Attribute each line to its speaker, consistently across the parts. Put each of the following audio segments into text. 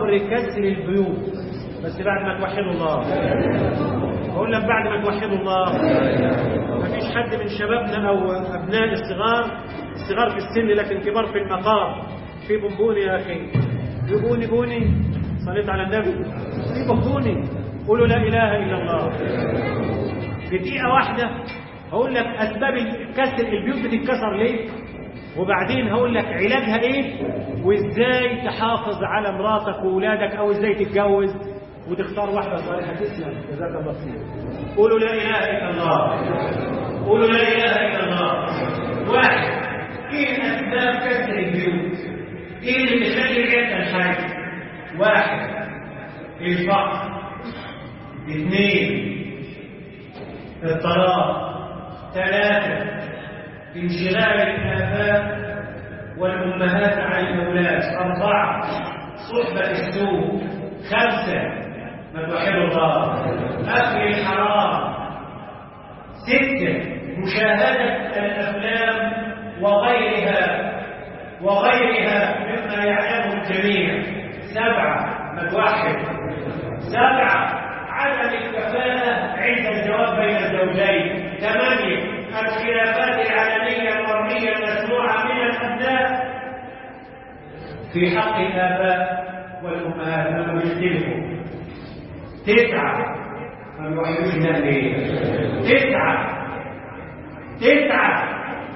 Speaker 1: شر كسر البيوت بس بعد ما توحدوا الله بقول لك بعد ما توحدوا الله مفيش حد من شبابنا او ابناء الصغار الصغار في السن لكن كبار في المقام في بونبوني يا اخي في بوني بوني صليت على النبي في بونبوني قولوا لا اله الا الله في دقيقه واحده هقول لك اسباب كسر البيوت بتتكسر ليه وبعدين هقول لك علاجها ايه وازاي تحافظ على مراتك واولادك او ازاي تتجوز وتختار واحده صالحه تسلم جزاك الله خير قولوا لا اله الا الله قولوا لا اله الا الله واحد ايه اسباب كسر البيوت ايه اللي بيخلي العيال تنحرف واحد الفقر اثنين الطلاق ثلاثه انشغال الآباء والأمهات عن الأولاد أربعة صحبة السوء خمسة ما توحدوا الله أكل الحرام ستة مشاهدة الأفلام وغيرها وغيرها مما يعلمه الجميع سبعة ما توحد سبعة عدم الكفاءة عند الزواج بين الزوجين ثمانية الخلافات العالمية المرمية المسموعة من الأبناء في حق الآباء والأمهات لما يختلفوا تسعة ما بيوحدوش ده ليه؟ تسعة تسعة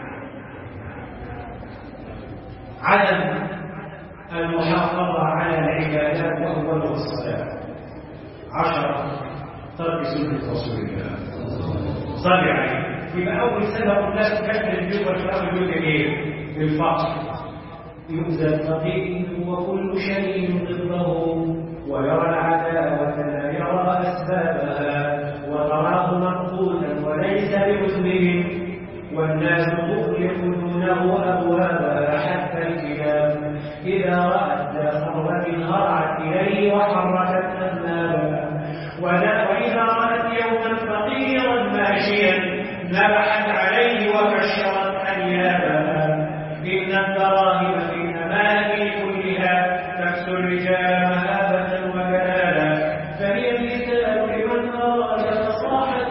Speaker 1: عدم المحافظة على العبادات وأولها الصلاة عشرة ترك سنة رسول الله صلي عليه يبقى أول سبب الناس كسر البيوت والخلاف البيوت إيه؟ الفقر يؤذى الفقير وكل شيء ضده ويرى العداوة لا يرى أسبابها وتراه مقبولا وليس بمذنب والناس تغلق دونه أبوابها حتى الكلاب إذا رأت ذا ثروة هرعت إليه وحركت أذنابها وإذا رأت يوما فقيرا ماشيا نبحت عليه وكشرت أنيابها إن الدراهم في الأماكن كلها تكسو الرجال مهابة وجلالا فهي النساء لمن أراد فصاحة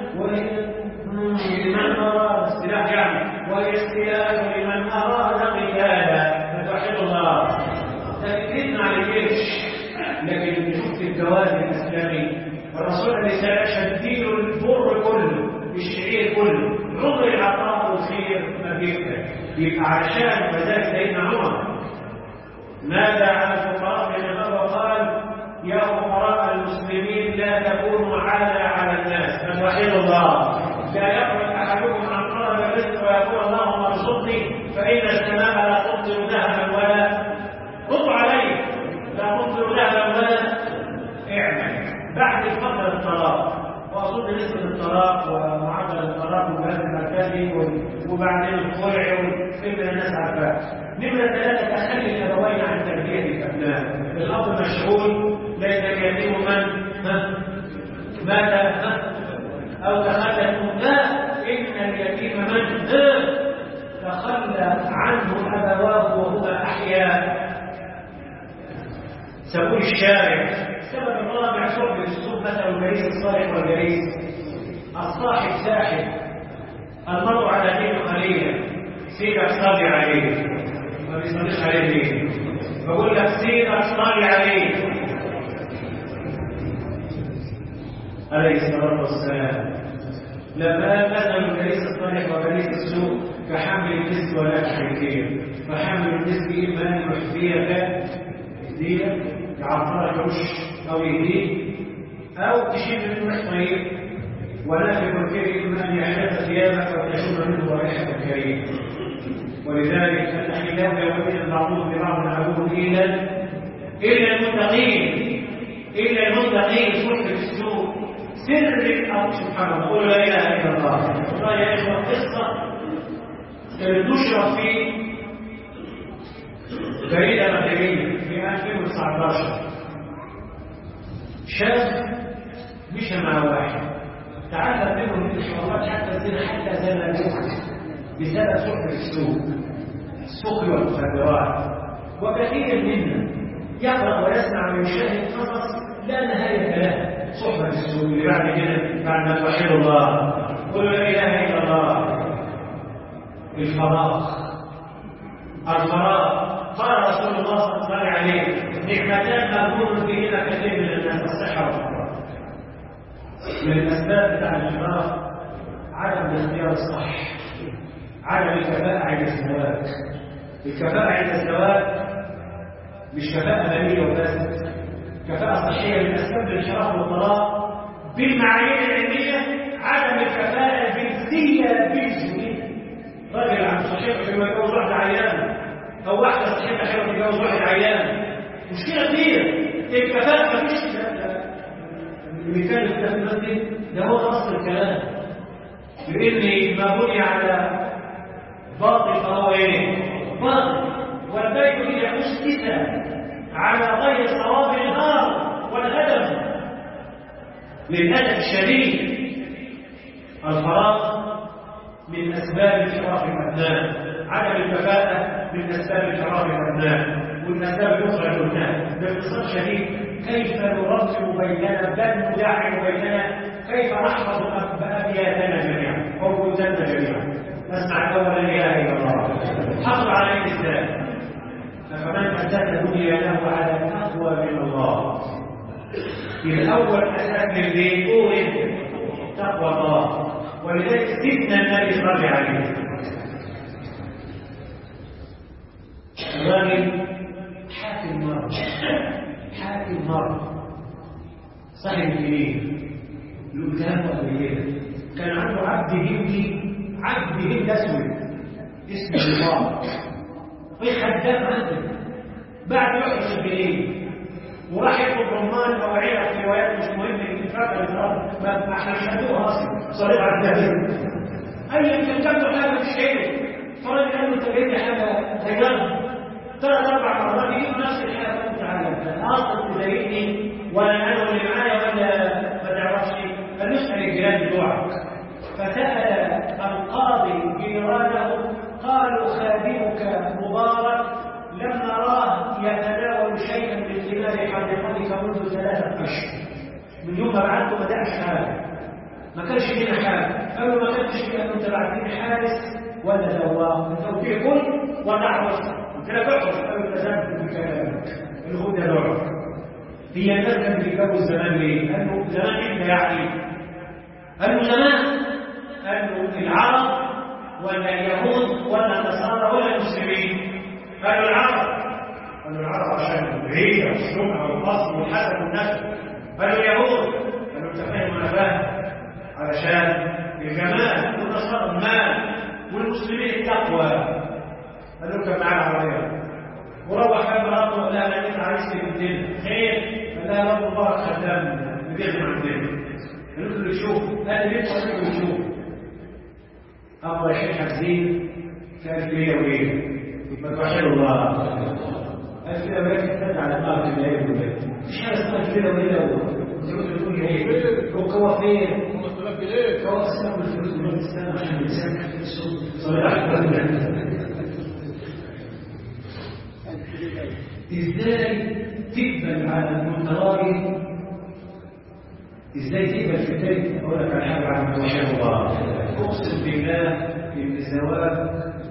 Speaker 1: لمن أراد السلاح يعني وهي السلاح لمن أراد قتالا فتوحد الله تأكدنا على الجيش لكن نشوف في الجواز الإسلامي الرسول عليه السلام شديد البر كله الشعير كله عمر العطاء والخير ما بيفرق يبقى عشان فذلك سيدنا عمر ماذا عن الفقراء من مره قال يا فقراء المسلمين لا تكونوا عالة على الناس فسبحان الله لا يخرج احدكم عن طلب الرزق ويقول اللهم ارزقني فان السماء لا تمطر ذهبا ولا رد عليه لا تمطر ذهبا ولا اعمل بعد الفقر الطلاق واظن نسبه الطلاق ومعدل الطلاق والجهاز المركزي وبعدين الخلع وكل الناس عارفاه نمرة ثلاثة تخلي الأبوين عن تربية الأبناء الأب مشغول ليس اليتيم من ها مات ها أو تخلى لا إن اليتيم من ها تخلى عنه أبواه وهما أحياء سبول الشارع السبب الرابع صحبة السوق مثل الجليس الصالح والجليس الصاحب ساحب المرء على دين خليل سيدك صلي عليه ما بيصليش عليه ليه بقول لك سيدك صلي عليه عليه الصلاة والسلام لما مثل الجليس الصالح وجليس السوء كحمل المسك ولا الكير فحمل المسك إما أن يحذيك يهديك يعطرك وش أو يهديك أو تشيل منه ريح طيب ونافق الكريم إما أن يحرق ثيابك وتشم منه رائحة الكريم ولذلك الأحلام يومئذ بعضهم ببعض عدو إلا إلا المتقين إلا المتقين صحبة السوء سر الأرض سبحان الله قولوا لا إله إلا الله والله يا إخوة قصة تشرح في جريدة مدنية في 2019 شاب مشى مع واحد تعلم منه من الحوارات حتى الزنا حتى زنا بسبب صحبة السوق السوق والمخدرات وكثير منا يقرأ ويسمع ويشاهد قصص لا نهاية له صحبة السوء اللي بعد كده بعد ما توحد الله قل لا إله إلا الله الفراغ الفراغ قال رسول الله صلى الله عليه نعمتان مغبون فيهما كثير من الناس الصحة والفراغ من الأسباب بتاع الفراغ عدم الاختيار الصح عدم الكفاءة عند الزواج الكفاءة عند الزواج مش كفاءة مالية وبس كفاءة صحية من أسباب الانحراف والطلاق بالمعايير العلمية عدم الكفاءة الجنسية بالجنسية راجل عنده صحيح عشان ما يتجوز واحدة عيانة أو واحدة صحيحة عشان تتجوز واحد عيان مشكلة كبيرة الكفاءة مفيش اللي كان في المسجد ده هو أصل الكلام لأن ما بني على باطل فهو إيه؟ باطل والبيت إذا أسس على غير صواب النار والهدف للأسف الشديد الفراغ من أسباب انحراف الأبناء عدم الكفاءة من أسباب انحراف الأبناء والأسباب الأخرى قلناها باختصار شديد كيف نرتب بيننا بل ندعم بيننا كيف نحفظ أبياتنا جميعا أو بيوتنا جميعا نسمع أولا لا إله إلا الله حفظ على الإسلام فمن أساس دنيا له على تقوى من الله الأول أساس البيت أورد تقوى الله ولذلك سيدنا النبي صلى الله عليه وسلم الراجل حاكم مرض حاكم مرض صاحب الكبير له كلام قبل كان عنده عبد هندي عبد هند اسود اسمه الله ويخدم عنده بعد يحرس الجنين وراح يطلب رمان او عيله في روايات مش مهمه الاتفاق الافراد ما احنا مش هندوها اصلا صريح على التهريب اي كان عنده حاجه مش حلوه فرد قال له انت جايب لي حاجه غيرها ثلاث اربع مرات يجيب نفس الحاجه انت علمتها اصلا تضايقني ولا انا اللي معايا ولا ما تعرفش فنسال الجيران بتوعك فسال القاضي جيرانه قالوا خادمك مبارك لم نراه يتناول شيئا من ثمار حديقتك منذ ثلاثه اشهر من يوم ما بعته ما دعش حاجه ما كانش فينا حاجه قالوا ما كانش فينا انت بعتني حارس ولا زواق انت وفيه كل ونعرف قلت لك احرص قالوا التزمت بكلامك الغدة نوعك هي الناس كانت بتتجوز زمان ليه؟ قالوا زمان انت يعني قالوا زمان قالوا العرب ولا اليهود ولا النصارى ولا المسلمين قالوا العرب قالوا العرب عشان البعيدة والسمعة والقصر والحسب والنسب قالوا اليهود قالوا انت فاهم انا فاهم علشان الجمال والنصارى المال والمسلمين التقوى قالوا كان معاه عربيه وروح كان مراته قال لها انا جيت عايز في الدنيا خير قال لها رب مبارك خدام بيخدم عندنا قالت له شوف قال لي بيت قالت له شوف ابو شيخ حزين كان فيا وايه ما توحدوا الله قال كده ولكن تدعى على طاعه الله والبيت مش حاجه اسمها كده ولا تقول تقول ايه هو فين هو اسمه الفلوس من الاسلام عشان الانسان في السوق صلاح ازاي تقبل على المتراجي ازاي تقبل في البيت اقول لك على حاجه عن توحيد الله اقسم بالله ان الزواج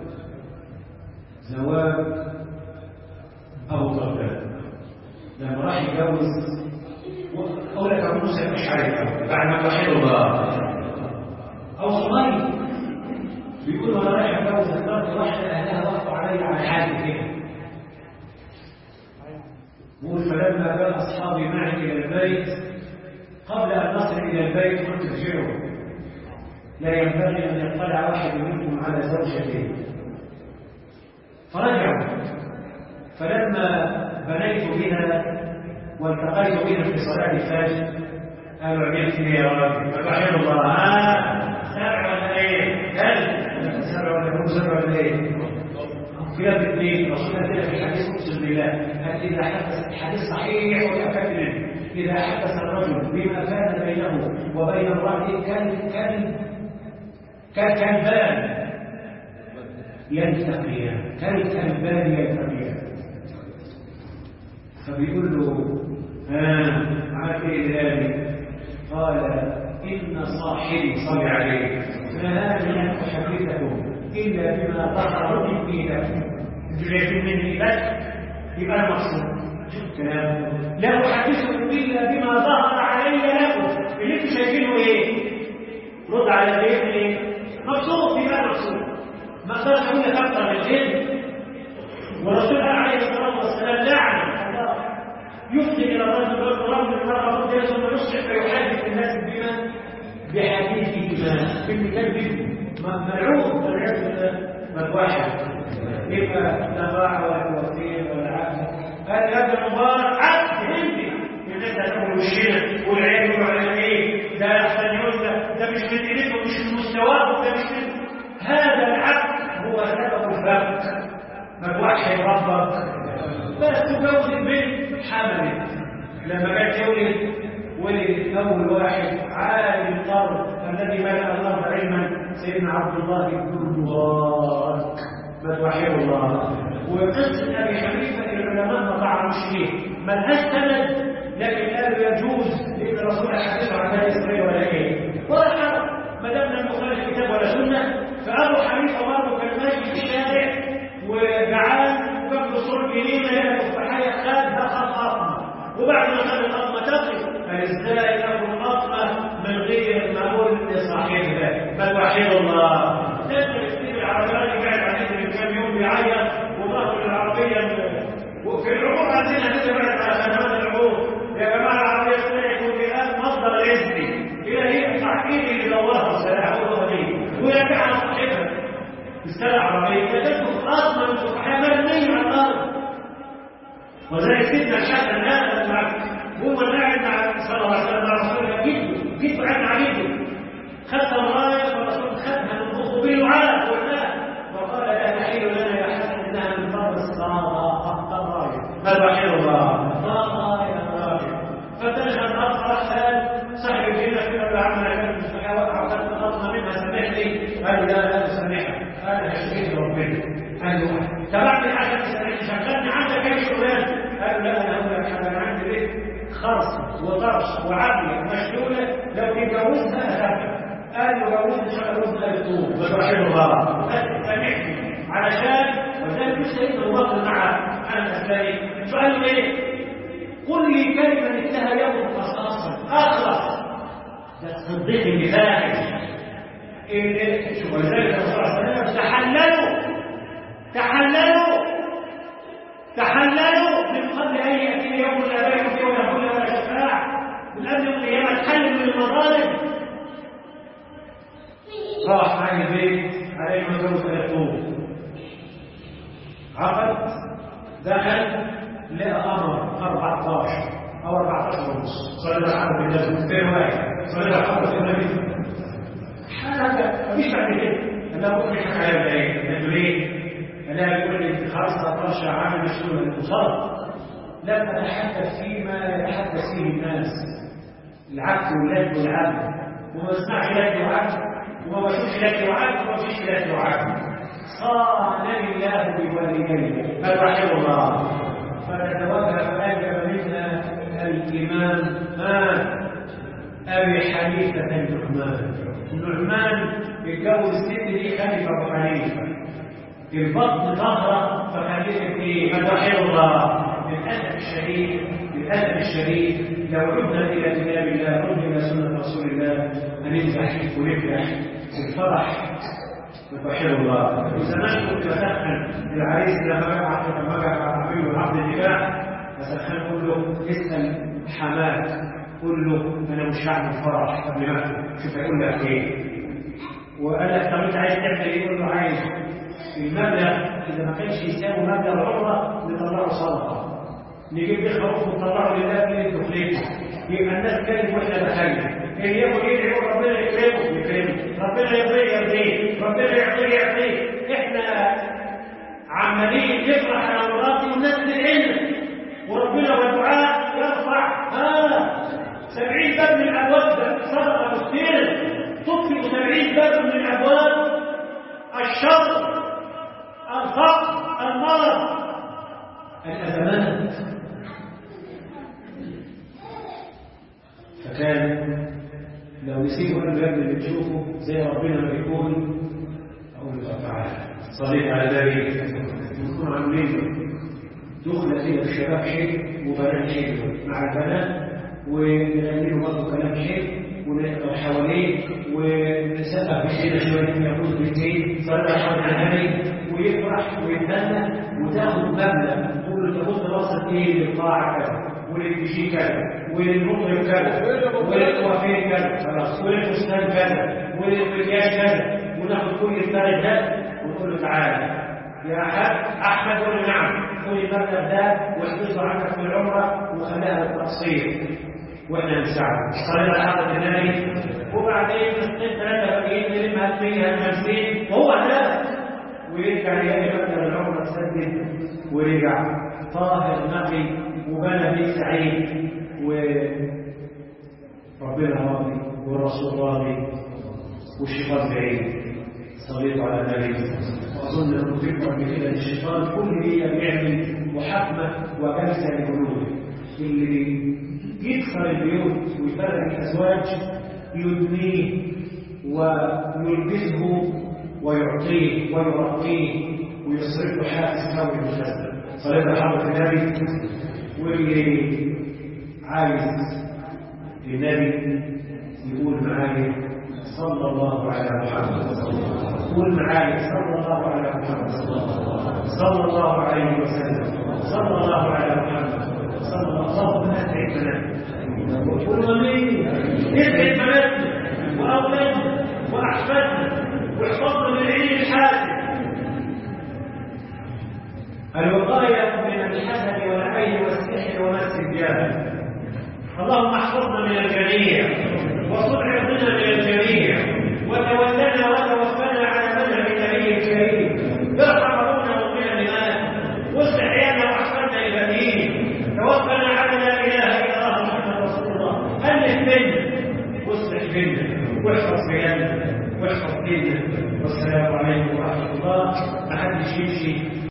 Speaker 1: زواج ابو طرفان لما راح يتجوز اقول لك ابو موسى مش عارف بعد ما توحيد الله او صغير بيقول وانا رايح اتجوز اخترت واحده اهلها وقفوا علي على حالي كده يقول فلما كان اصحابي معي الى البيت قبل ان نصل الى البيت قلت ارجعوا لا ينبغي ان يطلع واحد منكم على زوجته فرجعوا فلما بنيت بها والتقيت بها في صلاه الفجر قالوا عملت ايه يا رب فتوحد الله ها سبع ولا ايه؟ هل سبع ولا هم سبع ولا ايه؟ فيها باثنين رسول الله في الحديث اقسم بالله قال اذا حدث الحديث صحيح ويكمل اذا حدث الرجل بما كان بينه وبين امراته كان كان كالكلبان يلتقيان كالكلبان يلتقيان فبيقول له ها عملت ايه ذلك قال ان صاحبي صلى عليه ما هذه ان احدثكم الا بما ظهر من دينكم انتوا شايفين مني بس يبقى انا مقصود شوف كلام لا احدثكم الا بما ظهر علي لكم اللي انتوا شايفينه ايه رد على ايه ايه مبسوط يبقى مبسوط ما اقدرش اقول لك اكثر من كده والرسول عليه الصلاه والسلام لعن يفضي الى الرجل والرجل المراه مده ثم يصبح فيحدث الناس بما بحديث ايمان بالكذب ملعون والعياذ بالله مذبوحه يبقى لا باع ولا توفير ولا عقل هذا هذا مبارك عبد هندي الناس هتقول وشنا والعيال يقولوا على ايه ده احسن يقول ده ده مش من ايديكم مش من مستواكم ده مش من هذا العبد هو سبب الفرق ما توحش ربك بس تجوز البنت حملت لما كانت تولد ولد اول واحد عالم الارض الذي ملأ الارض علما سيدنا عبد الله بن المبارك ما توحد الله وقصه ابي حنيفه العلماء ما طعنوش ليه ملهاش سند لكن قالوا يجوز لان الرسول حدث عن بني اسرائيل ولا ايه ولا حرج ما دام لم يخالف كتاب ولا سنه فابو حنيفه برضه كان ماشي في الشارع وجعان وجنب صور جنينه هنا تفاحيه خد خد قطمه وبعد ما خد القطمه تقف قال ازاي اكل قطمه من غير ما اقول لصاحبها بل وحيد الله لازم يكتب العربيات قاعد عليه من كام يوم بيعيط وظهر العربيه وفي العبور عندنا كده بعد على خدمات العبور يا جماعه العربيه طلعت وبقات مصدر رزقي الى هي صاحبي اللي دورها سلاحه دي ويرجع على صاحبها السلع عربيه تدخل اصلا من صفحه مرميه على الارض وذلك سيدنا الشاب الناس هو قاعد مع صلى الله عليه وسلم مع رسول الله جده جده قاعد مع جده خدت الرايه فالرسول خدها من خطبه وعاد وقال وقال لا تحل لنا يا حسن انها من فرض الصلاه حق الرايه بل وحيد الله الله يا راجل فتنشا الافرح قال صاحب الجنه كده بعمل عمل مستحيل وقع وخدت خطمه منها سامحني قال لا لا تسامحها انا هشتكي ربنا قال له تبعت الحاجه تسامحني شغلني عندك اي شغلانه قال لا انا اقول لك حاجه انا عندي بيت خرص وطرش وعافيه مشلوله لو تتجوزها اهلها قال له جوزني ان شاء الله جوزها للطول بتوحيد الله قال سامحني علشان وذلك مش سيدنا ابو بكر مع انا الاسلامي فقال له ايه قل لي كلمه مثلها يوم قصاصا اخلص ده الصديق اللي فاهم شوف ولذلك الرسول صلى الله عليه وسلم تحللوا تحللوا تحللوا من قبل ان ياتي يوم لا بيع فيه ولا حول ولا شفاعه من قبل القيامه تحلل من المظالم راح عن البيت عليه ما زوج ثلاثون عقد دخل لقى قمر 14 او 14 ونص صلى الله عليه وسلم اثنين واحد صلى الله عليه وسلم حاجه مفيش بعد كده انا ممكن حاجه على بعيد انتوا ليه؟ انا بيقول لي خلاص 13 عام مسؤول الاتصال لم اتحدث فيما يتحدث فيه الناس العبد واللد والعبد وما اسمعش لك وعبد وما بشوفش لك وعبد وما فيش لك وعبد صانني الله بوالديه بل رحمه الله فنتوجه فأجب منا الإمام ما أبي حنيفة النعمان النعمان يتجوز الست دي خليفة أبو حنيفة البطن ظهره فخليفة إيه؟ بل رحمه الله للأسف الشديد للأسف الشديد لو عدنا إلى كتاب الله عدنا إلى سنة رسول الله هننجح ونفرح الفرح بتوحيد الله وزمان كنت بسخن العريس لما بقى لما بقى عميل وعبد النكاح بسخن اقول له اسال حماك قول له انا مش هعمل فرح قبل ما شوف هيقول لك ايه وقال لك طب انت عايز تعمل ايه؟ يقول له عايز المبلغ اذا ما كانش يساوي مبلغ العمره نطلعه صدقه نجيب بيه خروف ونطلعه لله من الدخلين يبقى الناس كانت واحنا دخلنا اللي ياخد يدعي يقول ربنا يكرمه يكرمه ربنا يرضيه يرضيه ربنا يعطيه يعطيه احنا عمالين نفرح انا ومراتي والناس تدعينا وربنا والدعاء يرفع ها سبعين باب من الابواب صدقه مسكينه تطفئ سبعين باب من الابواب الشر الفقر المرض الازمات عشان لو نسيبوا قلب يا ابني اللي تشوفه زي ربنا ما بيكون اقول له تعالى صليت على ذلك نكون عاملين دخلة كده الشباب شيء وبنات شيء مع البنات ونعمله برضه كلام شيء ونقرا حواليه ونسقف بشيء شويه يقول بالشيء صلى على النبي ويفرح ويتهنى وتاخد مبلغ تقول له تاخد وسط ايه للقاعه كذا وللدي كذا وللمطرب كذا وللكوافير كذا خلاص وللفستان كذا وللمكياج كذا وناخد كل الثالث ده ونقول له تعالى يا أحد أحمد قول نعم خذ المبلغ ده واحجزه عنك في العمرة وخليها للتقصير واحنا نساعدك صلينا على حضرة النبي وبعدين مسكين ثلاثة باقيين نلمها فيها خمسين وهو لا ويرجع يلاقي مبلغ العمرة تسدد ورجع طاهر نقي وبنى بيت سعيد وربنا راضي والرسول راضي والشيطان بعيد صليت على النبي واظن انه فكره بكده الشيطان كل دي بيعمل محاكمه وجلسه للقلوب اللي يكسر البيوت ويفرق الازواج يدنيه ويلبسه ويعطيه ويرقيه ويصرف له حافز قوي مجدد صليت على حضره النبي واللي عايز النبي يقول معايا صلى الله على محمد قول معايا صلى الله على محمد صلى الله عليه وسلم صلى الله على محمد صلى الله اللهم اسعد بناتنا قول امين اسعد بناتنا واولادنا واحفادنا واحفظنا من عين الحاسد الوقايه من الحسد والعين والسحر ومس الجاه اللهم احفظنا من الجميع وصل عرضنا من الجميع وتولنا وتوفنا على منهج النبي الكريم ارحم ابونا وامنا لمات واصلح عيالنا واحفادنا الى دين توفنا على لا اله الا الله محمد رسول الله الف بنا واصلح بنا واحفظ عيالنا واحفظ ديننا والسلام عليكم ورحمه الله ما حدش يمشي